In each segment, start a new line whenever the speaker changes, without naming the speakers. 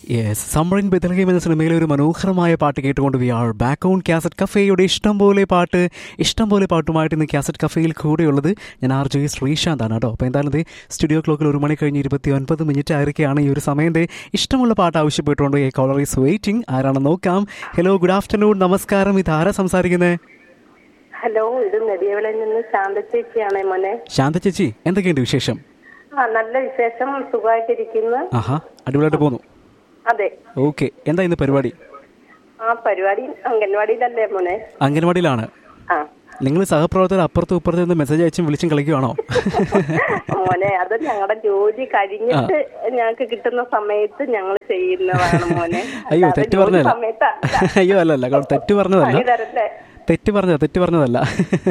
Yes summer in ബെത്തൽഹേം എന്ന സിനിമയിലെ ഒരു മനോഹരമായ പാട്ട് കേട്ടുകൊണ്ട് we are back on cassette കഫേയുടെ ഇഷ്ടം പോലെ പാട്ട് ഇഷ്ടം പോലെ പാട്ടുമായിട്ട് ഇന്ന് കാസറ്റ് കഫേയിൽ കൂടെയുള്ളത് ഞാൻ ആർ ജെ ശ്രീശാന്താണ് കേട്ടോ അപ്പോൾ എന്തായാലും ദേ സ്റ്റുഡിയോ ക്ലോക്കിൽ ഒരു മണി കഴിഞ്ഞ് ഇരുപത്തി ഒൻപത് മിനിറ്റ് ആയിരിക്കുകയാണ് ഈ ഒരു സമയം ദേ ഇഷ്ടമുള്ള പാട്ട് ആവശ്യപ്പെട്ടുകൊണ്ട് ഈ കോളർ ഈസ് വെയിറ്റിംഗ് ആരാണെന്ന് നോക്കാം ഹലോ ഗുഡ് ആഫ്റ്റർനൂൺ നമസ്കാരം ഇത് ആരാ സംസാരിക്കുന്നത്
ഹലോ ഇത് നെടിയവിളയിൽ നിന്ന് ശാന്ത ചേച്ചിയാണേ മോനെ
ശാന്ത ചേച്ചി എന്തൊക്കെയുണ്ട് വിശേഷം
ആ നല്ല വിശേഷം സുഖമായിട്ടിരിക്കുന്നു
ആഹാ അടിപൊളിയായിട്ട് പോന്നു
അതെ
ഓക്കെ എന്താ ഇന്ന് പരിപാടി
ആ പരിപാടി അംഗൻവാടിയിലല്ലേ മോനെ
അംഗൻവാടിയിലാണ്
ആ
നിങ്ങൾ സഹപ്രവർത്തകർ അപ്പുറത്തും ഇപ്പുറത്തും നിന്ന് മെസ്സേജ് അയച്ചും വിളിച്ചും കളിക്കുവാണോ
മോനെ അത് ഞങ്ങളുടെ ജോലി കഴിഞ്ഞിട്ട് ഞങ്ങൾക്ക് കിട്ടുന്ന സമയത്ത് ഞങ്ങൾ ചെയ്യുന്നതാണ് മോനെ
അയ്യോ
അല്ലാതെ
തെറ്റ്
ജോലി
പറഞ്ഞതല്ല
സമയത്തല്ല.
അയ്യോ അല്ല അല്ല തെറ്റ് പറഞ്ഞതല്ല
പണി തരല്ലേ
തെറ്റ് പറഞ്ഞത് തെറ്റ് പറഞ്ഞതല്ല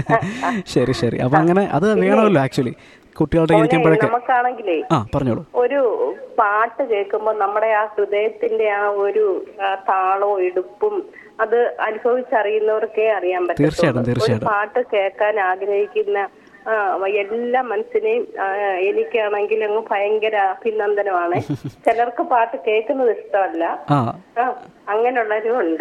ശരി ശരി അപ്പൊ അങ്ങനെ അത് വേണമല്ലോ ആക്ച്വലി കുട്ടികളുടെ
മോനെ
ഇരിക്കുമ്പോഴൊക്കെ
നമുക്കാണെങ്കിലേ
ആ പറഞ്ഞോളൂ
ഒരു പാട്ട് കേൾക്കുമ്പോൾ നമ്മുടെ ആ ഹൃദയത്തിന്റെ ആ ഒരു ആ താളവും എടുപ്പും അത് അനുഭവിച്ചറിയുന്നവർക്കേ അറിയാൻ
തീർച്ചയായിട്ടും,
പറ്റും ഒരു
തീർച്ചയായിട്ടും.
പാട്ട് കേൾക്കാൻ ആഗ്രഹിക്കുന്ന ആ, എല്ലാ മനസ്സിനെയും ആ, എനിക്കാണെങ്കിൽ അങ്ങ് ഭയങ്കര അഭിനന്ദനമാണ് ചിലർക്ക് പാട്ട് കേൾക്കുന്നത് ഇഷ്ടമല്ല
ആ
ആ അങ്ങനെയുള്ളവരും ഉണ്ട്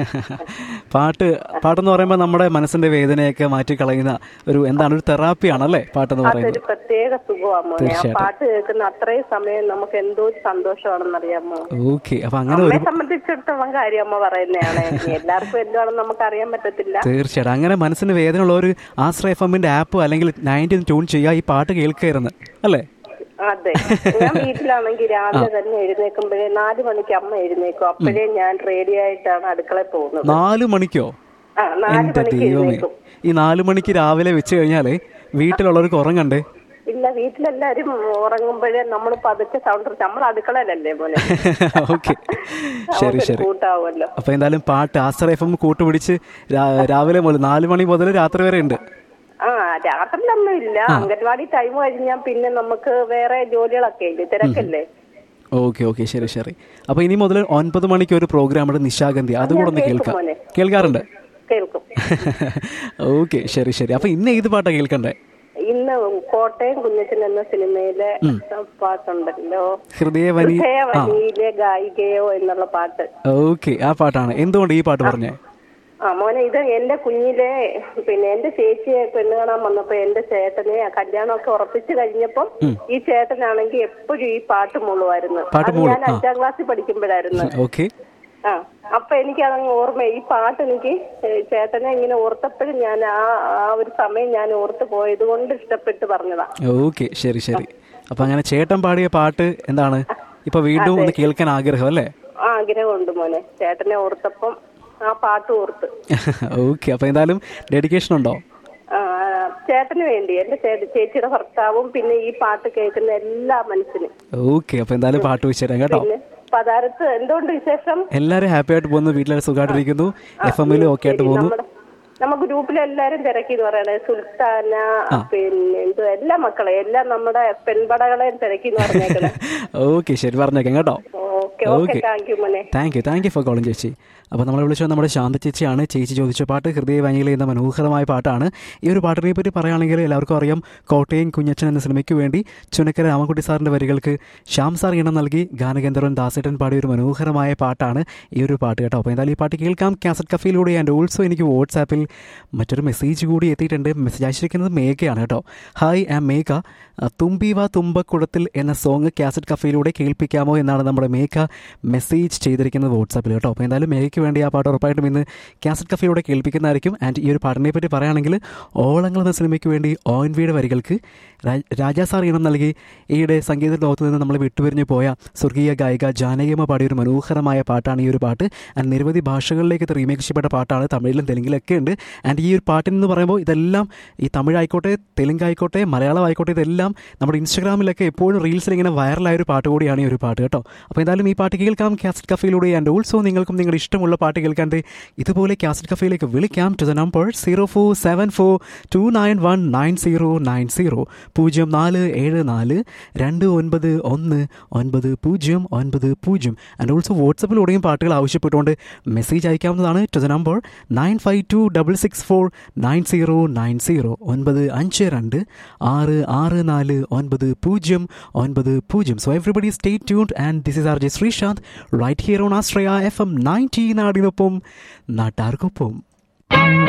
പാട്ട് പാട്ടെന്ന് പറയുമ്പോൾ നമ്മുടെ മനസ്സിന്റെ വേദനയൊക്കെ മാറ്റി കളയുന്ന ഒരു എന്താണ് ഒരു തെറാപ്പിയാണല്ലേ പാട്ടെന്ന്
അതൊരു
പറയുന്നത്
പ്രത്യേക സുഖമാണ് മോനെ ആ
തീർച്ചയായിട്ടും.
പാട്ട് കേൾക്കുന്ന അത്രയും സമയം നമുക്ക് എന്തോ ഒരു സന്തോഷമാണെന്നറിയാമോ
ഓക്കെ അപ്പൊ അങ്ങനെ
അമ്മയെ
ഒരു
സംബന്ധിച്ചിടത്തോളം കാര്യം അമ്മ പറയുന്നതാണ് എല്ലാവർക്കും എന്താണെന്ന് നമുക്ക് അറിയാൻ പറ്റത്തില്ല
തീർച്ചയായിട്ടും അങ്ങനെ മനസ്സിന് വേദന ഉള്ള ഒരു ആശ്രയ എഫമിന്റെ ആപ്പ് അല്ലെങ്കിൽ നയൻറ്റീൻ ട്യൂൺ ചെയ്യുക ഈ പാട്ട് കേൾക്കായിരുന്നു അല്ലേ
അതെ ഞാൻ വീട്ടിലാണെങ്കിൽ രാവിലെ തന്നെ എഴുന്നേക്കുമ്പോഴേ നാല് മണിക്ക് അമ്മ എഴുന്നേക്കും അപ്പോഴേ ഞാൻ റെഡി ആയിട്ടാണ് അടുക്കളയിൽ പോകുന്നത്
നാല് മണിക്കോ
ആ നാല്
എന്റെ
മണിക്ക്
ദൈവമേ
എഴുന്നേക്കും
ഈ നാല് മണിക്ക് രാവിലെ വെച്ച് കഴിഞ്ഞാലേ വീട്ടിലുള്ളവർക്ക് ഉറങ്ങണ്ടേ
ഇല്ല വീട്ടിലെല്ലാരും ഉറങ്ങുമ്പോഴേ നമ്മൾ പതുക്കെ സൗണ്ട് നമ്മൾ അടുക്കളയിലല്ലേ മോനെ
ഓക്കെ ശരി
നമുക്കൊരു
ശരി
കൂട്ടാവുമല്ലോ
അപ്പൊ എന്തായാലും പാട്ട് ആശ്രയ എഫ് എം കൂട്ടുപിടിച്ച് രാ- രാവിലെ മുതൽ നാല് മണി മുതൽ രാത്രി വരെ ഉണ്ട്
ആ രാത്രിയിലൊന്നും ഇല്ല അംഗൻവാടി ടൈം കഴിഞ്ഞാൽ പിന്നെ നമുക്ക് വേറെ ജോലികളൊക്കെ ഇല്ലേ തിരക്കല്ലേ
ഓക്കെ ഓക്കെ ശരി ശരി അപ്പൊ ഇനി മുതൽ ഒൻപത് മണിക്ക് ഒരു പ്രോഗ്രാം ഉണ്ട് നിശാഗന്ധി അതും കൂടെ ഒന്ന്
കേൾക്കും
കേൾക്കാം
മോനെ.
കേൾക്കാറുണ്ട്
കേൾക്കും
ഓക്കെ ശരി ശരി അപ്പൊ ഇന്ന് ഏത് പാട്ടാ കേൾക്കണ്ടേ
ഇന്ന് കോട്ടയം കുഞ്ഞച്ചൻ എന്ന സിനിമയിലെ പാട്ടുണ്ടല്ലോ
ഹൃദയവനി ആ
ഹൃദയവനിയിലെ ഗായികയോ എന്നുള്ള പാട്ട്
ഓക്കെ ആ പാട്ടാണ് എന്തുകൊണ്ട് ഈ പാട്ട് പറഞ്ഞേ
ആ മോനെ ഇത് എന്റെ കുഞ്ഞിലെ പിന്നെ എന്റെ ചേച്ചിയെ പെണ്ണ് കാണാൻ വന്നപ്പോ എന്റെ ചേട്ടനെ കല്യാണമൊക്കെ ഉറപ്പിച്ചു കഴിഞ്ഞപ്പം ഈ ചേട്ടനാണെങ്കിൽ എപ്പോഴും ഈ പാട്ട് മൂളുമായിരുന്നു
പാട്ട്
അത്
മൂളും,
ഞാൻ അഞ്ചാം ക്ലാസ്സിൽ പഠിക്കുമ്പോഴായിരുന്നു
ഓക്കെ
ആ അപ്പൊ എനിക്ക് അതങ്ങ് ഓർമ്മ ഈ പാട്ട് എനിക്ക് ഏ, ചേട്ടനെ ഇങ്ങനെ ഓർത്തപ്പോഴും ഞാൻ ആ ആ ഒരു സമയം ഞാൻ ഓർത്ത് പോയത് കൊണ്ട് ഇഷ്ടപ്പെട്ട് പറഞ്ഞതാ
ഓക്കെ ശരി ശരി അപ്പൊ അങ്ങനെ ചേട്ടൻ പാടിയ പാട്ട് എന്താണ് ഇപ്പൊ വീണ്ടും ഒന്ന് കേൾക്കാൻ ആഗ്രഹം അല്ലേ
ആ ആഗ്രഹമുണ്ട് മോനെ ചേട്ടനെ ഓർത്തപ്പം ആ പാട്ട് ഓർത്ത്
ഓക്കെ അപ്പൊ എന്തായാലും ഡെഡിക്കേഷൻ ഉണ്ടോ
ആ, ചേട്ടന് വേണ്ടി എന്റെ ചേ- ചേച്ചിയുടെ ഭർത്താവും പിന്നെ ഈ പാട്ട് കേൾക്കുന്ന എല്ലാ മനസ്സിനും
ഓക്കെ അപ്പൊ എന്തായാലും പാട്ട് വെച്ചുതരാം കേട്ടോ
പിന്നെ പതാരത്ത് എന്തുകൊണ്ട് വിശേഷം
എല്ലാരും ഹാപ്പി ആയിട്ട് പോകുന്നു വീട്ടിലെ സുഖമായിട്ടിരിക്കുന്നു എഫ് എമ്മിലും ഓക്കെ ആയിട്ട് പോകുന്നു
നമ്മുടെ നമ്മ ഗ്രൂപ്പിൽ എല്ലാരും തിരക്കി എന്ന് പറയണേ സുൽത്താന പിന്നെ എന്ത് എല്ലാ മക്കളെ എല്ലാം നമ്മുടെ പെൺപടകളെയും തിരക്കി എന്ന് പറഞ്ഞേക്കണേ
ഓക്കെ ശരി പറഞ്ഞേക്കാം കേട്ടോ
ഓക്കെ ഓക്കെ താങ്ക് യു മോനെ
thank you thank you for calling ചേച്ചി അപ്പോൾ നമ്മളെ വിളിച്ചത് നമ്മുടെ ശാന്ത ചേച്ചിയാണ് ചേച്ചി ചോദിച്ച പാട്ട് ഹൃദയവാനിയിലെ എന്ന മനോഹരമായ പാട്ടാണ് ഈ ഒരു പാട്ടിനെ പറ്റി പറയുകയാണെങ്കിൽ എല്ലാവർക്കും അറിയാം കോട്ടയം കുഞ്ഞച്ചൻ എന്ന സിനിമയ്ക്ക് വേണ്ടി ചുനക്കര രാമൻകുട്ടി സാറിൻ്റെ വരികൾക്ക് ശ്യാം സാർ ഇണം നൽകി ഗാനഗന്ധർവൻ ദാസേട്ടൻ പാടിയ ഒരു മനോഹരമായ പാട്ടാണ് ഈ ഒരു പാട്ട് കേട്ടോ അപ്പോൾ എന്തായാലും ഈ പാട്ട് കേൾക്കാം കാസറ്റ് കഫയിലൂടെ ആൻഡ് ഓൾസോ എനിക്ക് വാട്സാപ്പിൽ മറ്റൊരു മെസ്സേജ് കൂടി എത്തിയിട്ടുണ്ട് മെസ്സേജ് അയച്ചിരിക്കുന്നത് മേഘയാണ് കേട്ടോ ഹായ് ആം മേഘ അഹ് തുമ്പി വാ തുമ്പക്കുടത്തിൽ എന്ന സോങ് കാസറ്റ് കഫയിലൂടെ കേൾപ്പിക്കാമോ എന്നാണ് നമ്മുടെ മേഘ മെസ്സേജ് ചെയ്തിരിക്കുന്നത് വാട്സാപ്പിൽ കേട്ടോ അപ്പോൾ എന്തായാലും മേഘയ്ക്ക് വേണ്ടി ആ പാട്ട് ഉറപ്പായിട്ടും ഇന്ന് കാസറ്റ് കഫയിലൂടെ കേൾപ്പിക്കുന്നതായിരിക്കും ആൻഡ് ഈ ഒരു പാട്ടിനെ പറ്റി പറയുകയാണെങ്കിൽ ഓളങ്ങൾ എന്ന സിനിമയ്ക്ക് വേണ്ടി ഓൻവിയുടെ വരികൾക്ക് രാ- രാജാ സാർ ഇണം നൽകി ഈയിടെ സംഗീത ലോകത്ത് നിന്ന് നമ്മൾ വിട്ടുപിരിഞ്ഞു പോയ സ്വർഗീയ ഗായിക ജാനകിയമ്മ പാടിയ ഒരു മനോഹരമായ പാട്ടാണ് ഈ ഒരു പാട്ട് ആൻഡ് നിരവധി ഭാഷകളിലേക്ക് ഇത് റീമേക്ക് ചെയ്യപ്പെട്ട പാട്ടാണ് തമിഴിലും തെലുങ്കിലൊക്കെ ഉണ്ട് ആൻഡ് ഈ ഒരു പാട്ടിനെന്ന് പറയുമ്പോൾ ഇതെല്ലാം ഈ തമിഴായിക്കോട്ടെ തെലുങ്കായിക്കോട്ടെ മലയാളം ആയിക്കോട്ടെ ഇതെല്ലാം നമ്മുടെ ഇൻസ്റ്റാഗ്രാമിലൊക്കെ എപ്പോഴും റീൽസിൽ ഇങ്ങനെ വൈറലായ ഒരു പാട്ട് കൂടിയാണ് ഈ ഒരു പാട്ട് കേട്ടോ അപ്പോൾ എന്തായാലും ഈ പാട്ട് കേൾക്കാം കാസറ്റ് കഫയിലൂടെ ആൻഡ് ഓൾസോ നിങ്ങൾക്കും നിങ്ങളുടെ ഇഷ്ടമുള്ള പാട്ട് കേൾക്കാണ്ട് ഇതുപോലെ കാസറ്റ് കഫയിലേക്ക് വിളിക്കാം to the number zero four seven four two nine one nine zero nine zero പൂജ്യം നാല് ഏഴ് നാല് രണ്ട് ഒൻപത് ഒന്ന് ഒൻപത് പൂജ്യം ഒൻപത് പൂജ്യം ആൻഡ് ഓൾസോ വാട്സപ്പിലൂടെയും പാട്ടുകൾ ആവശ്യപ്പെട്ടുകൊണ്ട് മെസ്സേജ് അയക്കാവുന്നതാണ് to the number nine five two double six four nine zero nine zero ഒൻപത് അഞ്ച് രണ്ട് ആറ് ആറ് നാല് ഒൻപത് പൂജ്യം ഒൻപത് പൂജ്യം so everybody stay tuned and this is R J Shri Sreesanth right here on Ashraya F M ninety നാടിനൊപ്പം നാട്ടാർക്കൊപ്പം